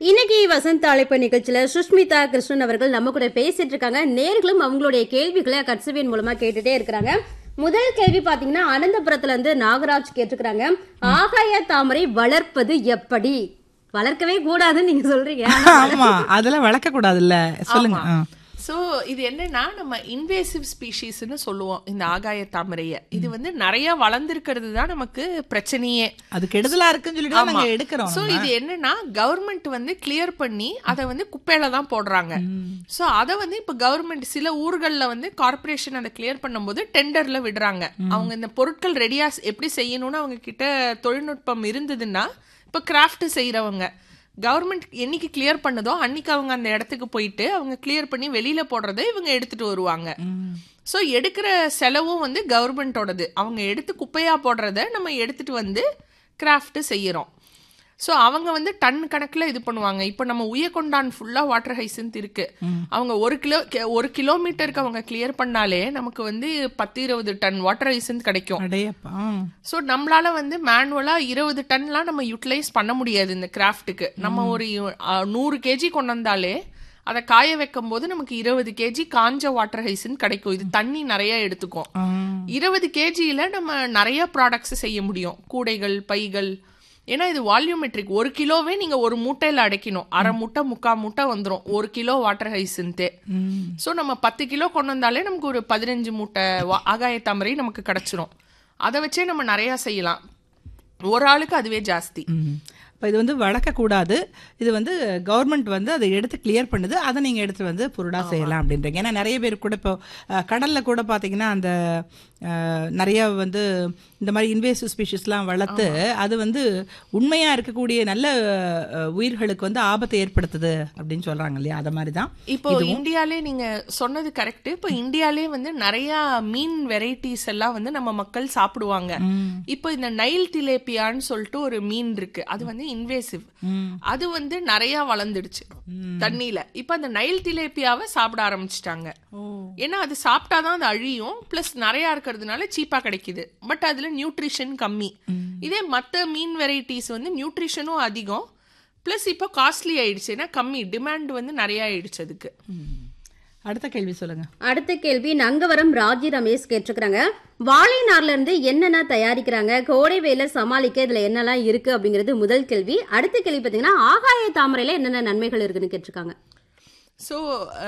இன்னைக்கு வசந்த் அழைப்பு நிகழ்ச்சியில சுஷ்மிதா கிருஷ்ணன் அவர்கள் நம்ம கூட பேசிட்டு இருக்காங்க நேர்களும் அவங்களுடைய கேள்விகளை கட்சவியன் மூலமா கேட்டுட்டே இருக்கிறாங்க முதல் கேள்வி பாத்தீங்கன்னா அனந்தபுரத்துல இருந்து நாகராஜ் கேட்டிருக்கிறாங்க ஆகாய தாமரை வளர்ப்பது எப்படி வளர்க்கவே கூடாதுன்னு நீங்க சொல்றீங்க ஆனா ஆமா அதெல்லாம் வளர்க்க கூடாதுல்ல சொல்லுங்க ஆ. சோ இது என்னன்னா நம்ம இன்வேசிவ் ஸ்பீஷீஸ்னு சொல்லுவோம் இந்த ஆகாய தாமரைய இது வந்து நிறைய வளர்ந்துருக்கிறது தான் நமக்கு பிரச்சனையே அது கெடுதலா இருக்குன்னு சொல்லிட்டு தான் நாங்க எடுக்கிறோம் சோ இது என்னன்னா கவர்மெண்ட் வந்து கிளியர் பண்ணி அதை வந்து குப்பையில தான் போடுறாங்க சோ அத வந்து இப்ப கவர்மெண்ட் சில ஊர்கள்ல வந்து கார்ப்பரேஷன் அதை கிளியர் பண்ணும்போது டெண்டர்ல விடுறாங்க அவங்க இந்த பொருட்கள் ரெடியா எப்படி செய்யணும்னு அவங்க கிட்ட தொழில்நுட்பம் இருந்ததுன்னா இப்ப கிராஃப்ட் செய்யறவங்க கவர்மெண்ட் என்னைக்கு கிளியர் பண்ணுதோ அன்னைக்கு அவங்க அந்த இடத்துக்கு போயிட்டு அவங்க கிளியர் பண்ணி வெளியில போடுறதை இவங்க எடுத்துட்டு வருவாங்க சோ எடுக்கிற செலவும் வந்து கவர்மெண்டோடது அவங்க எடுத்து குப்பையா போடுறத நம்ம எடுத்துட்டு வந்து கிராஃப்ட் செய்யறோம் சோ அவங்க வந்து டன் கணக்குல இது பண்ணுவாங்க இப்போ நம்ம உயர்கொண்டான் ஃபுல்லா வாட்டர் ஹைசன்த் இருக்கு அவங்க ஒரு கிலோ கே- ஒரு கிலோமீட்டருக்கு அவங்க கிளியர் பண்ணாலே நமக்கு வந்து பத்து இருபது டன் வாட்டர் ஹைசன்த் கிடைக்கும் அடையப்பா ஸோ நம்மளால வந்து மேனுவலா இருபது டன்லாம் நம்ம யூட்டிலைஸ் பண்ண முடியாது இந்த கிராஃப்ட்டுக்கு நம்ம ஒரு அஹ், நூறு கேஜி கொண்டு வந்தாலே அதை காய வைக்கும் போது நமக்கு இருபது கேஜி காஞ்ச வாட்டர் ஹைசன் கிடைக்கும் இது தண்ணி நிறைய எடுத்துக்கும் இருபது கேஜியில நம்ம நிறைய ப்ராடக்ட்ஸ் செய்ய முடியும் கூடைகள் பைகள் ஏன்னா இது வால்யூமெட்ரிக் ஒரு கிலோவே நீங்க ஒரு மூட்டையில அடைக்கணும் அரை மூட்டை முக்கா மூட்டை வந்துரும் ஒரு கிலோ வாட்டர் ஹைசன்த்தே சோ நம்ம பத்து கிலோ கொண்டு வந்தாலே நமக்கு ஒரு பதினஞ்சு மூட்டை வா- ஆகாய தாமரை நமக்கு கிடைச்சிரும் அதை வச்சே நம்ம நிறைய செய்யலாம் ஒரு ஆளுக்கு அதுவே ஜாஸ்தி இப்போ இது வந்து வளர்க்க கூடாது இது வந்து கவர்மெண்ட் வந்து அதை எடுத்து கிளியர் பண்ணுது அதை நீங்க எடுத்து வந்து பொருடா செய்யலாம் அப்படின்றீங்க ஏன்னா நிறைய பேர் கூட இப்போ அஹ், கடல்ல கூட பாத்தீங்கன்னா அந்த அஹ், நிறைய வந்து இந்த மாதிரி இன்வேசிவ் ஸ்பீஷிஸ்லாம் வளர்த்து அது வந்து உண்மையா இருக்கக்கூடிய நல்ல அஹ், உயிர்களுக்கு வந்து ஆபத்தை ஏற்படுத்துது அப்படின்னு சொல்றாங்க இல்லையா அதை மாதிரி தான் இப்போ இந்தியாலே நீங்க சொன்னது கரெக்ட் இப்போ இந்தியாலே வந்து நிறைய மீன் வெரைட்டிஸ் எல்லாம் வந்து நம்ம மக்கள் சாப்பிடுவாங்க இப்போ இந்த நைல் டிலேப்பியான்னு சொல்லிட்டு ஒரு மீன் இருக்கு அது வந்து இன்வேசிவ் அது வந்து நிறைய வளர்ந்துடுச்சு தண்ணியில இப்போ அந்த நைல் டிலேப்பியாவை சாப்பிட ஆரம்பிச்சிட்டாங்க ஏன்னா அது சாப்பிட்டாதான் அது அழியும் பிளஸ் நிறைய இருக்கிறதுனால சீப்பா கிடைக்குது பட் அதுல நியூட்ரிஷன் கம்மி இதே மத்த மீன் வெரைட்டிஸ் வந்து நியூட்ரிஷனும் அதிகம் பிளஸ் இப்போ காஸ்ட்லி ஆயிடுச்சு ஏன்னா கம்மி டிமாண்ட் வந்து நிறைய ஆயிடுச்சு அதுக்கு அடுத்த கேள்வி சொல்லுங்க அடுத்த கேள்வி நங்கவரம் ராஜி ரமேஷ் கேட்டிருக்கிறாங்க வாழை நார்ல இருந்து என்னென்ன தயாரிக்கிறாங்க கோடை வெயில சமாளிக்க இதுல என்னெல்லாம் இருக்கு அப்படிங்கிறது முதல் கேள்வி அடுத்த கேள்வி பாத்தீங்கன்னா ஆகாய தாமரையில என்னென்ன நன்மைகள் இருக்குன்னு கேட்டிருக்காங்க ஸோ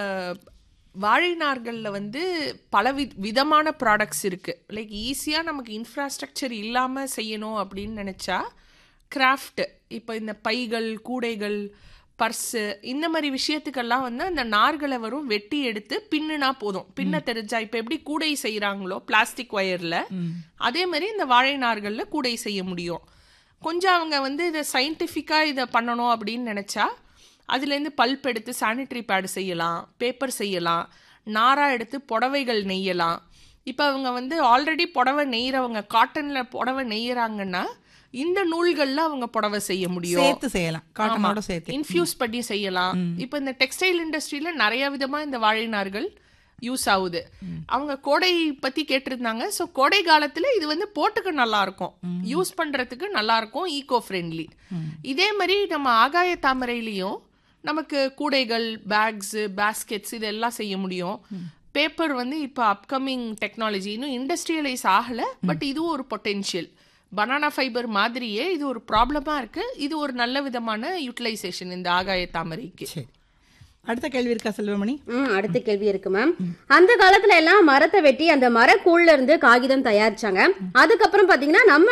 வாழை நார்களில் வந்து பல வி விதமான ப்ராடக்ட்ஸ் இருக்கு லைக் ஈஸியாக நமக்கு இன்ஃப்ராஸ்ட்ரக்சர் இல்லாமல் செய்யணும் அப்படின்னு நினச்சா கிராஃப்ட் இப்போ இந்த பைகள் கூடைகள் பர்ஸு இந்த மாதிரி விஷயத்துக்கெல்லாம் வந்து அந்த நார்களை வரும் வெட்டி எடுத்து பின்னுனா போதும் பின்ன தெரிஞ்சா இப்போ எப்படி கூடை செய்கிறாங்களோ பிளாஸ்டிக் ஒயரில் அதே மாதிரி இந்த வாழை நார்களில் கூடை செய்ய முடியும் கொஞ்சம் அவங்க வந்து இதை சயின்டிஃபிக்காக இதை பண்ணணும் அப்படின்னு நினச்சா அதுலேருந்து பல்ப் எடுத்து சானிட்டரி பேட் செய்யலாம் பேப்பர் செய்யலாம் நாரா எடுத்து புடவைகள் நெய்யலாம் இப்போ அவங்க வந்து ஆல்ரெடி புடவை நெய்யறவங்க காட்டனில் புடவை நெய்யறாங்கன்னா இந்த நூல்கள்ல அவங்க புடவை செய்ய முடியும் சேர்த்து செய்யலாம் காட்டனோட சேர்த்து இன்ஃபியூஸ் பண்ணி செய்யலாம் இப்போ இந்த டெக்ஸ்டைல் இண்டஸ்ட்ரியில நிறைய விதமா இந்த வாழை நார்கள் யூஸ் ஆகுது அவங்க கோடை பத்தி கேட்டிருந்தாங்க ஸோ கோடை காலத்துல இது வந்து போட்டுக்க நல்லா இருக்கும் யூஸ் பண்றதுக்கு நல்லா இருக்கும் ஈகோ ஃப்ரெண்ட்லி இதே மாதிரி நம்ம ஆகாய தாமரையிலையும் நமக்கு கூடைகள் பேக்ஸ் பேஸ்கெட்ஸ் இதெல்லாம் செய்ய முடியும் பேப்பர் வந்து இப்போ அப்கமிங் டெக்னாலஜி இன்னும் இண்டஸ்ட்ரியலைஸ் ஆகல பட் இதுவும் ஒரு பொட்டென்ஷியல் பனானா ஃபைபர் மாதிரியே இது ஒரு ப்ராப்ளமா இருக்கு இது ஒரு நல்ல விதமான யூட்டிலைசேஷன் இந்த ஆகாய தாமரைக்கு சரி அடுத்த கேள்வி இருக்கா செல்வமணி ம் அடுத்த கேள்வி இருக்கு மேம் அந்த காலத்துல எல்லாம் மரத்தை வெட்டி அந்த மரக்கூழ்ல இருந்து காகிதம் தயாரிச்சாங்க அதுக்கப்புறம் பாத்தீங்கன்னா நம்ம